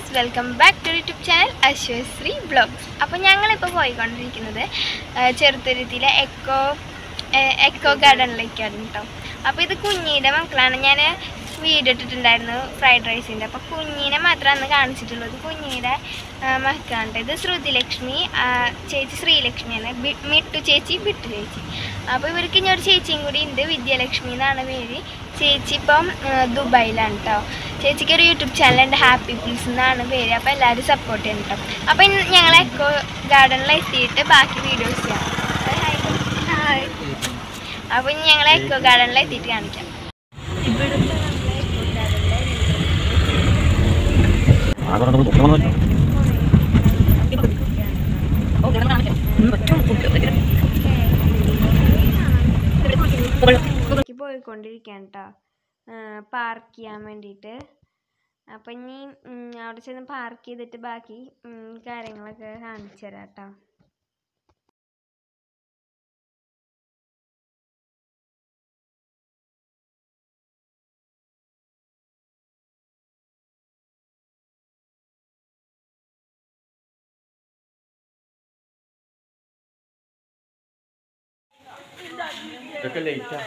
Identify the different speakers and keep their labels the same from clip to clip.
Speaker 1: Guys welcome back to YouTube channel Ashwasree blogs അപ്പോൾ ഞങ്ങളിപ്പോൾ പോയിക്കൊണ്ടിരിക്കുന്നത് ആ, ചെറുത്തുരുത്തിയിലെ എക്കോ എക്കോ ഗാർഡനിലേക്കാണ് കേട്ടോ അപ്പോൾ ഇത് കുഞ്ഞിയുടെ മക്കളാണ് ഞാൻ വീഡിയോ ഇട്ടിട്ടുണ്ടായിരുന്നു ഫ്രൈഡ് റൈസിൻ്റെ അപ്പോൾ കുഞ്ഞിനെ മാത്രമാണ് അന്ന് കാണിച്ചിട്ടുള്ളത് കുഞ്ഞിയുടെ ആ, മക്കളാണ് ഇത് ശ്രുതി ലക്ഷ്മി ആ, ചേച്ചി ശ്രീലക്ഷ്മിയാണ് ബി- മിട്ടു ചേച്ചി ബിട്ടു ചേച്ചി അപ്പോൾ ഇവർക്ക് ഇനി ഒരു ചേച്ചിയും കൂടി ഉണ്ട് വിദ്യാലക്ഷ്മി എന്നാണ് പേര് ചേച്ചി ഇപ്പം ആ, ദുബായിലാണ് കേട്ടോ ചേച്ചിക്ക് ഒരു യൂട്യൂബ് ചാനലുണ്ട് ഹാപ്പി പീസ് എന്നാണ് പേര് അപ്പോൾ എല്ലാവരും സപ്പോർട്ട് ചെയ്യണം കേട്ടോ അപ്പോൾ ഇന്ന് ഞങ്ങൾ എക്കോ ഗാർഡനിൽ എത്തിയിട്ട് ബാക്കി വീഡിയോസ് ചെയ്യാം ഹായ് അപ്പോൾ ഇനി ഞങ്ങൾ എക്കോ ഗാർഡനിൽ എത്തിയിട്ട് കാണിക്കാം ഇവിടുത്തെ നമ്മളെ എക്കോ ഗാർഡനിലെ ക്ക് പോയിക്കൊണ്ടിരിക്കുകയാണ് കേട്ടോ പാർക്ക് ചെയ്യാൻ വേണ്ടിയിട്ട് അപ്പം ഇനി ഉം, അവിടെ ചെന്ന് പാർക്ക് ചെയ്തിട്ട് ബാക്കി ഉം, കാര്യങ്ങളൊക്കെ കാണിച്ചു തരാം കേട്ടോ
Speaker 2: ഇതൊക്കെ ലേറ്റാ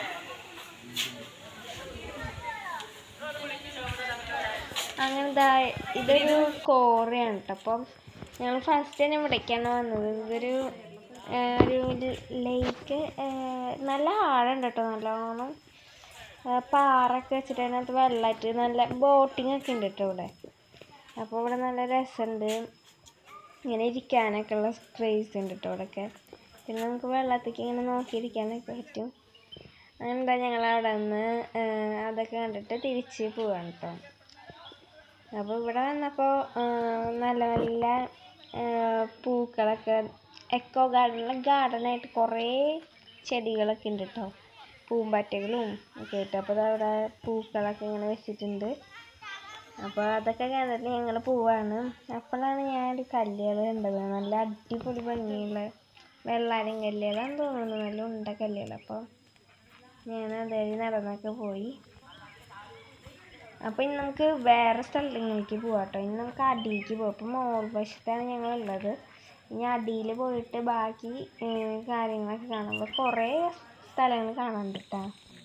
Speaker 1: അങ്ങനെ ദാ ഇതൊരു കോറയാണ് കേട്ടോ അപ്പം ഞങ്ങൾ ഫസ്റ്റ് തന്നെ ഇവിടേക്കാണ് വന്നത് ഇതൊരു ആ, ഒരു ലേക്ക് നല്ല ആഴമുണ്ട് കേട്ടോ നല്ലോണം ആ, പാറൊക്കെ വെച്ചിട്ട് അതിനകത്ത് വെള്ളമായിട്ട് നല്ല ബോട്ടിംഗ് ഒക്കെ ഉണ്ട് കേട്ടോ ഇവിടെ അപ്പോൾ ഇവിടെ നല്ല രസമുണ്ട് ഇങ്ങനെ ഇരിക്കാനൊക്കെ ഉള്ള സ്പേസ് ഉണ്ട് കേട്ടോ ഇവിടെയൊക്കെ പിന്നെ നമുക്ക് വെള്ളത്തേക്ക് ഇങ്ങനെ നോക്കിയിരിക്കാനൊക്കെ പറ്റും അങ്ങനെ എന്താ ഞങ്ങൾ അവിടെ നിന്ന് അതൊക്കെ കണ്ടിട്ട് തിരിച്ച് പോവാണ് കേട്ടോ അപ്പോൾ ഇവിടെ വന്നപ്പോൾ നല്ല നല്ല ആ, പൂക്കളൊക്കെ എക്കോ ഗാർഡനിലെ ഗാർഡനായിട്ട് കുറേ ചെടികളൊക്കെ ഉണ്ട് കേട്ടോ പൂമ്പാറ്റകളും ഒക്കെ ആയിട്ട് അപ്പോൾ അവിടെ പൂക്കളൊക്കെ ഇങ്ങനെ വെച്ചിട്ടുണ്ട് അപ്പോൾ അതൊക്കെ കണ്ടിട്ട് ഞങ്ങൾ പോവാണ് അപ്പോഴാണ് ഞാൻ ഒരു കല്ലുകൾ കണ്ടത് നല്ല അടിപൊളി ഭംഗിയുള്ള വെള്ളാരം കല്ലുകളാന്ന് തോന്നുന്നു നല്ല ഉണ്ട കല്ലുകൾ അപ്പോൾ ഞാൻ അതുവഴി നടന്നൊക്കെ പോയി അപ്പോൾ ഇനി നമുക്ക് വേറെ സ്ഥലങ്ങളിലേക്ക് പോവാം കേട്ടോ ഇനി നമുക്ക് അടിയിലേക്ക് പോകാം അപ്പോൾ മോൾ വശത്താണ് ഞങ്ങളുള്ളത് ഇനി അടിയിൽ പോയിട്ട് ബാക്കി ഏർ, കാര്യങ്ങളൊക്കെ കാണാം അപ്പോൾ കുറേ സ്ഥലങ്ങൾ കാണാനുണ്ട് കേട്ടോ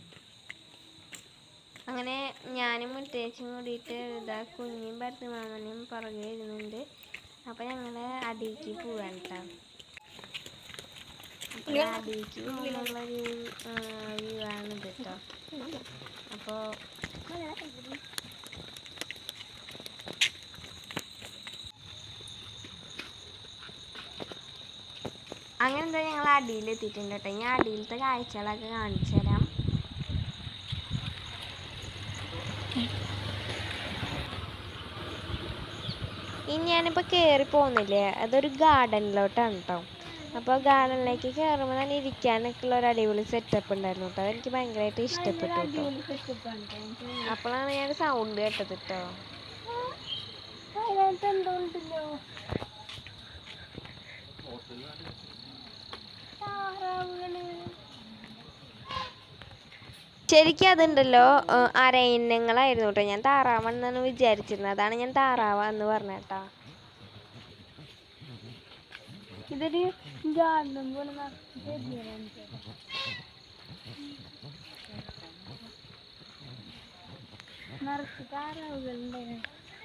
Speaker 1: അങ്ങനെ ഞാനും മുത്തേച്ചും കൂടിയിട്ട് ഇതാ കുഞ്ഞും ഭരതമാമനും പുറകെ ഇരുന്നുണ്ട് അപ്പോൾ ഞങ്ങൾ അടിയിലേക്ക് പോവാൻ കേട്ടോ അപ്പോൾ അടിയിലേക്ക് പോകുന്നുള്ളൊരു വ്യൂ ആണ് ഇത് കേട്ടോ അപ്പോൾ അങ്ങനെ എന്താ ഞങ്ങൾ അടിയിൽ എത്തിയിട്ടുണ്ട് കേട്ടോ ഇനി അടിയിലത്തെ കാഴ്ചകളൊക്കെ കാണിച്ചു തരാം ഇനി ഞാനിപ്പോൾ കയറി പോകുന്നില്ലേ അതൊരു ഗാർഡനിലോട്ടാണ് കേട്ടോ അപ്പോൾ ഗാർഡനിലേക്ക് കയറുമ്പോൾ തന്നെ ഇരിക്കാനൊക്കെ ഉള്ള ഒരു അടിപൊളി സെറ്റപ്പ് ഉണ്ടായിരുന്നു കേട്ടോ അതെനിക്ക് ഭയങ്കരമായിട്ട് ഇഷ്ടപ്പെട്ടു കേട്ടോ അപ്പോഴാണ് ഞാൻ സൗണ്ട് കേട്ടത് കേട്ടോ ശരിക്കും അതുണ്ടല്ലോ ഏഹ് അരയിനങ്ങളായിരുന്നു കേട്ടോ ഞാൻ താറാവെന്നാണ് വിചാരിച്ചിരുന്നത് അതാണ് ഞാൻ താറാവ എന്ന് പറഞ്ഞ കേട്ടോ ഇതൊരു ഗാർഡൻ പോലെ നിറച്ച് താറാവുകളുണ്ടായിരുന്നു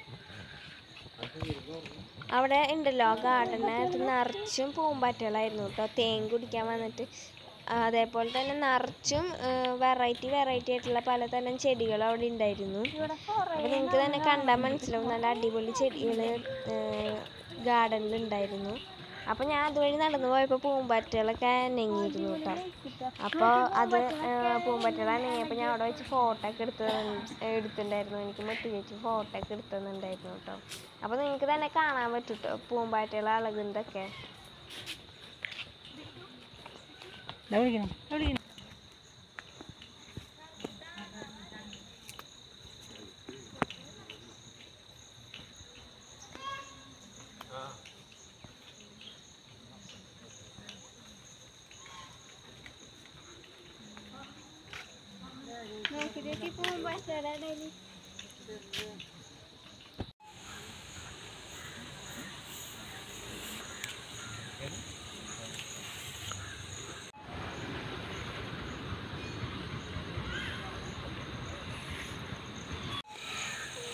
Speaker 1: അവിടെ ഉണ്ടല്ലോ ഗാർഡനകത്ത് നിറച്ചും പൂമ്പാറ്റകളായിരുന്നു കേട്ടോ തേൻ കുടിക്കാൻ വന്നിട്ട് അതേപോലെ തന്നെ നിറച്ചും വെറൈറ്റി വെറൈറ്റി ആയിട്ടുള്ള പലതരം ചെടികൾ അവിടെ ഉണ്ടായിരുന്നു അപ്പോൾ നിങ്ങൾക്ക് തന്നെ കണ്ടാൽ മനസ്സിലാവും നല്ല അടിപൊളി ചെടികൾ ഗാർഡനിൽ ഉണ്ടായിരുന്നു അപ്പോൾ ഞാൻ അതുവഴി നടന്നു പോയപ്പോൾ പൂമ്പാറ്റകളൊക്കെ നെങ്ങിയിരുന്നു കേട്ടോ അപ്പോൾ അത് പൂമ്പാറ്റകൾ അനങ്ങിയപ്പോൾ ഞാൻ അവിടെ വെച്ച് ഫോട്ടോ ഒക്കെ എടുത്ത് എടുത്തിട്ടുണ്ടായിരുന്നു എനിക്ക് മുട്ടി വെച്ച് ഫോട്ടോ ഒക്കെ എടുത്തുന്നുണ്ടായിരുന്നു കേട്ടോ അപ്പോൾ നിങ്ങൾക്ക് തന്നെ കാണാൻ പറ്റും കേട്ടോ പൂമ്പാറ്റകൾ അളകുന്നതൊക്കെ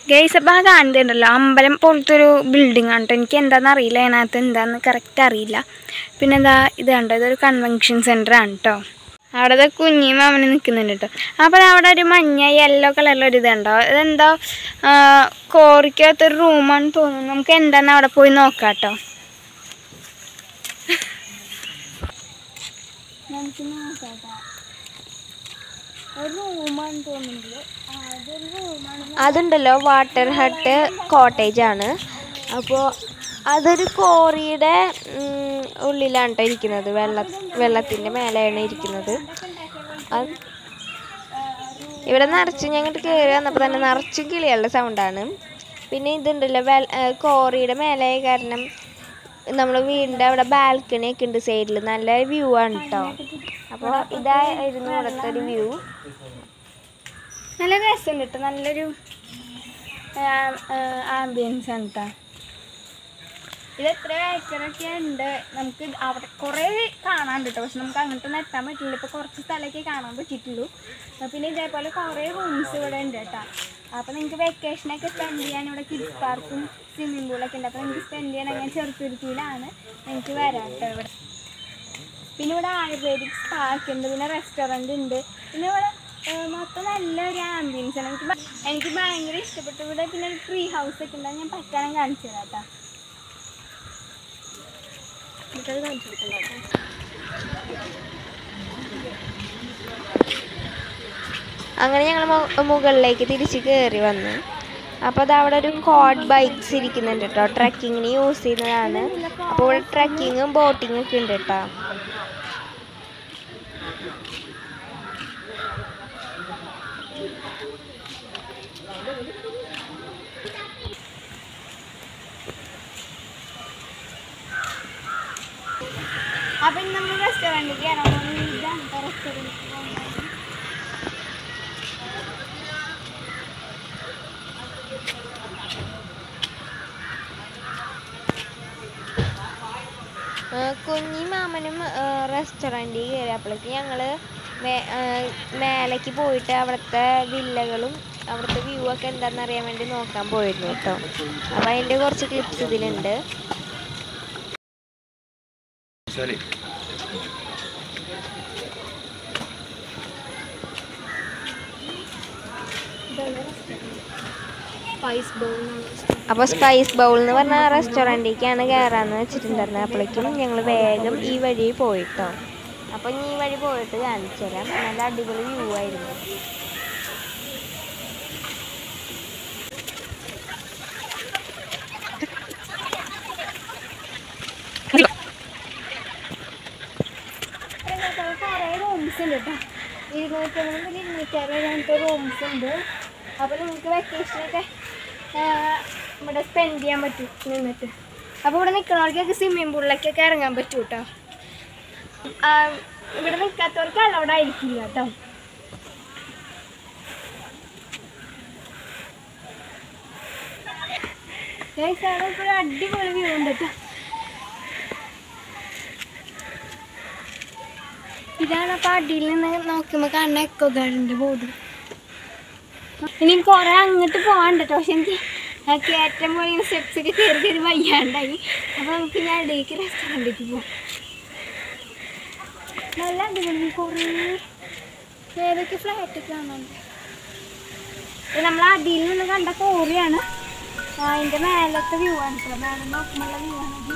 Speaker 3: ഗൈസ് അപ്പോൾ ആ കാണുന്നുണ്ടല്ലോ അമ്പലം പോലത്തെ ഒരു ബിൽഡിംഗ് ആണ് കേട്ടോ എനിക്ക് എന്താണെന്ന് അറിയില്ല അതിനകത്ത് എന്താണെന്ന് കറക്റ്റ് അറിയില്ല പിന്നെ എന്താ ഇത് കണ്ടോ ഇതൊരു കൺവെൻഷൻ സെൻറ്റർ ആണ് കേട്ടോ അവിടെ ദേ കുഞ്ഞിയും മാമന് നിൽക്കുന്നുണ്ട് കേട്ടോ അപ്പോൾ അവിടെ ഒരു മഞ്ഞ യെല്ലോ കളറിലൊരു ഇതുണ്ടോ ഇതെന്തോ ആ, കോറിക്കകത്തൊരു റൂമാണെന്ന് തോന്നുന്നു നമുക്ക് എന്താണെന്ന് അവിടെ പോയി നോക്കാം കേട്ടോ നമുക്ക് നോക്കാം ഒരു റൂമാണെന്ന് തോന്നുന്നുണ്ട് അതൊരു റൂമാണ്
Speaker 1: അതുണ്ടല്ലോ വാട്ടർ ഹട്ട് കോട്ടേജ് ആണ് അപ്പോൾ അതൊരു കോറിയുടെ ഉം, ഉള്ളിലാണ് ട്ടോ ഇരിക്കുന്നത് വെള്ള വെള്ളത്തിൻ്റെ മേലെയാണ് ഇരിക്കുന്നത് അത് ഇവിടെ നിറച്ചും ഞങ്ങോട്ട് കയറി വന്നപ്പോൾ തന്നെ നിറച്ചും കിളികളുടെ സൗണ്ടാണ് പിന്നെ ഇതുണ്ടല്ലോ വെൽ കോറിയുടെ മേലെ കാരണം നമ്മുടെ വീടിൻ്റെ അവിടെ ബാൽക്കണി ഒക്കെ ഉണ്ട് സൈഡിൽ നല്ല വ്യൂ ആണ് കേട്ടോ അപ്പോൾ ഇതായിരുന്നു ഇവിടുത്തെ ഒരു വ്യൂ
Speaker 3: നല്ല രസമുണ്ട് കേട്ടോ നല്ലൊരു ആംബിയൻസ് ആണ് കേട്ടോ ഇത് എത്ര ഏക്കറൊക്കെ ഉണ്ട് നമുക്ക് അവിടെ കുറേ കാണാൻ കേട്ടോ പക്ഷെ നമുക്ക് അങ്ങോട്ടൊന്നും എത്താൻ പറ്റില്ല ഇപ്പോൾ കുറച്ച് സ്ഥലമൊക്കെ കാണാൻ പറ്റിയിട്ടുള്ളൂ അപ്പൊ പിന്നെ ഇതേപോലെ കുറേ റൂംസ് ഇവിടെ ഉണ്ട് കേട്ടോ അപ്പോൾ നിങ്ങൾക്ക് വെക്കേഷനൊക്കെ സ്പെൻഡ് ചെയ്യാൻ ഇവിടെ കിഡ്സ് പാർക്കും സ്വിമ്മിംഗ് പൂളൊക്കെ ഉണ്ട് അപ്പോൾ നിങ്ങൾക്ക് സ്പെൻഡ് ചെയ്യാൻ അങ്ങനെ ചെറുത്തുരുത്തിയിലാണ് നിങ്ങൾക്ക് വരാം കേട്ടോ ഇവിടെ പിന്നെ ഇവിടെ ആയുർവേദിക് സ്പാ ഒക്കെ ഉണ്ട് പിന്നെ റെസ്റ്റോറൻറ്റ് ഉണ്ട് പിന്നെ ഇവിടെ ഏർ മൊത്തം നല്ലൊരു ആംബിയൻസ് ആണ് എനിക്ക് ഭ- എനിക്ക് ഭയങ്കര ഇഷ്ടപ്പെട്ടു ഇവിടെ പിന്നെ ഒരു ട്രീ ഹൗസ് ഒക്കെ ഉണ്ട് അത് ഞാൻ പറ്റാനും കാണിച്ചു തരാം കേട്ടോ എനിക്കത് കാണിച്ചു കൊടുക്കണ്ട കേട്ടോ.
Speaker 1: അങ്ങനെ ഞങ്ങൾ മുകളിലേക്ക് തിരിച്ച് കയറി വന്നു അപ്പോൾ അത് അവിടെ ഒരു കോഡ് ബൈക്സ് ഇരിക്കുന്നുണ്ട് കേട്ടോ ട്രക്കിങ്ങിന് യൂസ് ചെയ്യുന്നതാണ് അപ്പോൾ ഇവിടെ ട്രക്കിങ്ങും ബോട്ടിങ്ങും ഒക്കെ ഉണ്ട് കേട്ടോ
Speaker 3: അപ്പം ഇന്ന് നമ്മൾ റെസ്റ്റോറൻറ്റിൽ കയറാൻ പോകുന്നത് ഇതാണ് റെസ്റ്റോറൻറ്റ്
Speaker 1: കുഞ്ഞി മാമനും റെസ്റ്റോറൻറ്റിൽ കയറിയപ്പോഴേക്ക് ഞങ്ങൾ മേലേക്ക് പോയിട്ട് അവിടുത്തെ വില്ലകളും അവിടുത്തെ വ്യൂ ഒക്കെ എന്താണെന്ന് അറിയാൻ വേണ്ടി നോക്കാൻ പോയിരുന്നു കേട്ടോ അപ്പോൾ അതിൻ്റെ കുറച്ച് ക്ലിപ്സ് ഇതിലുണ്ട്
Speaker 2: ശരി
Speaker 3: സ്പൈസ് ബൗൾ
Speaker 1: അപ്പോൾ സ്പൈസ് ബൗൾ എന്ന് പറഞ്ഞ റെസ്റ്റോറൻറ്റിലേക്കാണ് കയറാന്ന് വെച്ചിട്ടുണ്ടായിരുന്നത് അപ്പോഴേക്കും ഞങ്ങൾ വേഗം ഈ വഴി പോയിട്ടോ അപ്പോൾ ഇനി ഈ വഴി പോയിട്ട് കാണിച്ചു തരാം നല്ല അടിപൊളി വ്യൂ ആയിരുന്നു
Speaker 3: കുറേ റൂംസ് ഉണ്ട് കേട്ടോ ഇരുന്നൂറ്റമ്പത് മുതൽ ഇരുന്നൂറ്ററുപത് അങ്ങനത്തെ റൂംസ് ഉണ്ട് അപ്പോൾ നിങ്ങൾക്ക് വെക്കേഷനൊക്കെ ഇവിടെ സ്പെൻഡ് ചെയ്യാൻ പറ്റും നിന്നിട്ട് അപ്പോൾ ഇവിടെ നിൽക്കുന്നവർക്കൊക്കെ സ്വിമ്മിംഗ് പൂളിലേക്കൊക്കെ ഇറങ്ങാൻ പറ്റും കേട്ടോ ആ, ഇവിടെ നിൽക്കാത്തവർക്ക് അലൗഡ് ആയിരിക്കില്ല കേട്ടോ Guys, അവിടെ ഇപ്പോൾ ഒരു അടിപൊളി വ്യൂ ഉണ്ട് കേട്ടോ ഇതാണ് അപ്പോൾ അടിയിൽ നിന്ന് നോക്കുമ്പോൾ കാണുന്ന എക്കോ ഗാർഡിൻ്റെ ബോർഡ് ഇനി കുറേ അങ്ങോട്ട് പോകാണ്ട് കേട്ടോ പക്ഷെ എനിക്ക് ആ കയറ്റം പോലെ ഇങ്ങനെ സ്റ്റെപ്സ് ഒക്കെ കയറി കയറി വയ്യാണ്ടായി അപ്പോൾ നമുക്ക് ഞാൻ ഇടയ്ക്ക് റെസ്റ്റോറൻറ്റിലേക്ക് പോകാം നല്ല അടിപൊളി കുറേ ഏതൊക്കെ ഫ്ലാറ്റ് കാണാനുണ്ട് ഇത് നമ്മൾ അടിയിൽ നിന്ന് കണ്ട കോറിയാണ് അതിൻ്റെ മേലത്തെ വ്യൂ ആണ് കേട്ടോ മേലെ നോക്കുമ്പോഴുള്ള വ്യൂ ആണത്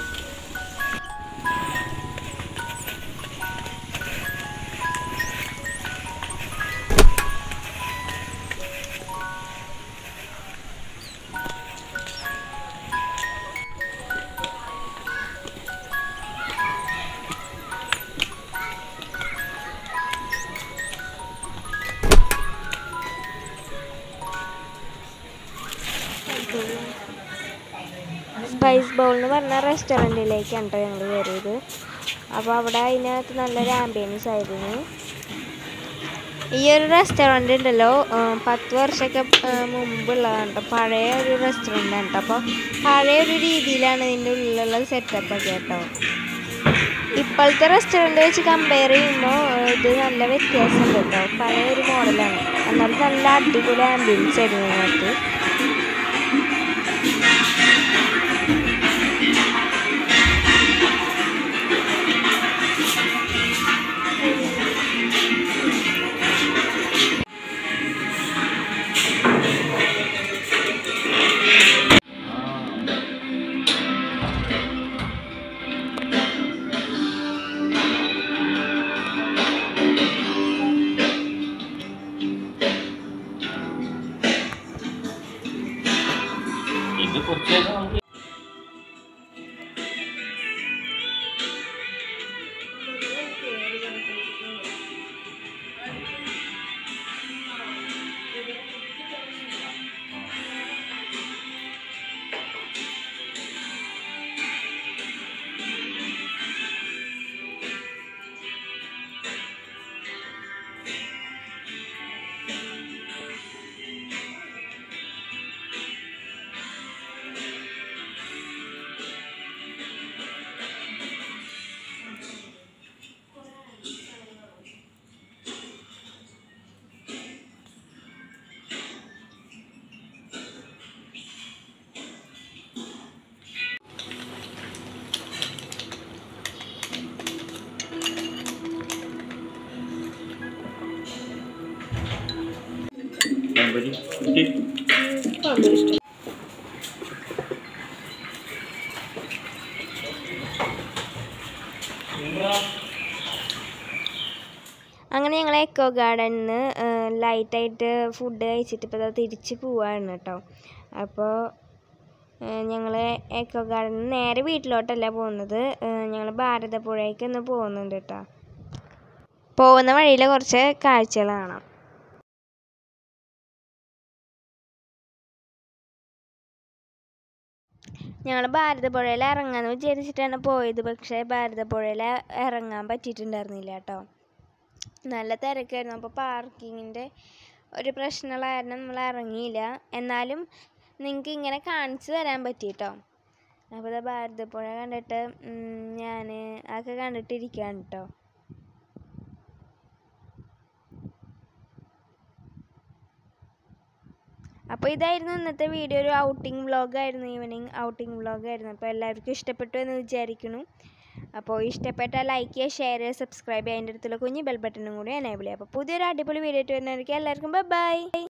Speaker 1: സ്പൈസ് ബൗൾ എന്ന് പറഞ്ഞ റെസ്റ്റോറൻറ്റിലേക്കാണ് കേട്ടോ ഞങ്ങൾ കയറിയത് അപ്പോൾ അവിടെ അതിനകത്ത് നല്ലൊരു ആംബിയൻസ് ആയിരുന്നു ഈ ഒരു റെസ്റ്റോറൻ്റ് ഉണ്ടല്ലോ ആ, പത്ത് വർഷമൊക്കെ ആ, മുമ്പുള്ളതാണ് കേട്ടോ പഴയ ഒരു റെസ്റ്റോറൻ്റ് ആണ് കേട്ടോ അപ്പോൾ പഴയ ഒരു രീതിയിലാണ് ഇതിൻ്റെ ഉള്ളിലുള്ള സെറ്റപ്പ് ഒക്കെ കേട്ടോ ഇപ്പോഴത്തെ റെസ്റ്റോറൻറ്റ് വെച്ച് കമ്പയർ ചെയ്യുമ്പോൾ ഇത് നല്ല വ്യത്യാസമുണ്ട് കേട്ടോ പഴയ ഒരു മോഡലാണ് എന്നാലും നല്ല അടിപൊളി ആംബിയൻസ് ആയിരുന്നു ഇതിനകത്ത്
Speaker 2: കുറച്ച് നേരം നമുക്ക് പഴംപൊരി കുട്ടി
Speaker 1: അങ്ങനെ ഞങ്ങൾ എക്കോ ഗാർഡനിൽ നിന്ന് ലൈറ്റായിട്ട് ഫുഡ് കഴിച്ചിട്ട് ഇപ്പോൾ തിരിച്ച് പോവാണ് കേട്ടോ അപ്പോൾ ഞങ്ങൾ എക്കോ ഗാർഡനിൽ നേരെ വീട്ടിലോട്ടല്ല പോകുന്നത് ഞങ്ങൾ ഭാരതപ്പുഴയ്ക്ക് ഒന്ന് പോകുന്നുണ്ട് കേട്ടോ പോകുന്ന വഴിയിൽ കുറച്ച് കാഴ്ചകൾ കാണാം ഞങ്ങൾ ഭാരതപ്പുഴയിൽ ഇറങ്ങാമെന്ന് വിചാരിച്ചിട്ടാണ് പോയത് പക്ഷേ ഭാരതപ്പുഴയിൽ ഇറങ്ങാൻ പറ്റിയിട്ടുണ്ടായിരുന്നില്ല കേട്ടോ നല്ല തിരക്കായിരുന്നു അപ്പോൾ പാർക്കിങ്ങിൻ്റെ ഒരു പ്രശ്നമുള്ള കാരണം നമ്മൾ ഇറങ്ങിയില്ല എന്നാലും നിങ്ങൾക്ക് ഇങ്ങനെ കാണിച്ചു തരാൻ പറ്റി കേട്ടോ അപ്പോൾ ഇതാ ഭാരതപ്പുഴ കണ്ടിട്ട് ഞാൻ അതൊക്കെ കണ്ടിട്ടിരിക്കുകയാണ് കേട്ടോ അപ്പോൾ ഇതായിരുന്നു ഇന്നത്തെ വീഡിയോ ഒരു ഔട്ടിംഗ് വ്ളോഗായിരുന്നു ഈവനിങ് ഔട്ടിംഗ് വ്ളോഗായിരുന്നു അപ്പോൾ എല്ലാവർക്കും ഇഷ്ടപ്പെട്ടു എന്ന് വിചാരിക്കുന്നു അപ്പോൾ ഇഷ്ടപ്പെട്ടാൽ ലൈക്ക് ചെയ്യുക ഷെയർ ചെയ്യുക സബ്സ്ക്രൈബ് ചെയ്യുക അതിൻ്റെ അടുത്തുള്ള കുഞ്ഞ് ബെൽ ബട്ടണും കൂടി എനേബിൾ ചെയ്യുക അപ്പോൾ പുതിയൊരു അടിപൊളി വീഡിയോ ആയിട്ട് വരുന്നവർക്ക് എല്ലാവർക്കും ബൈ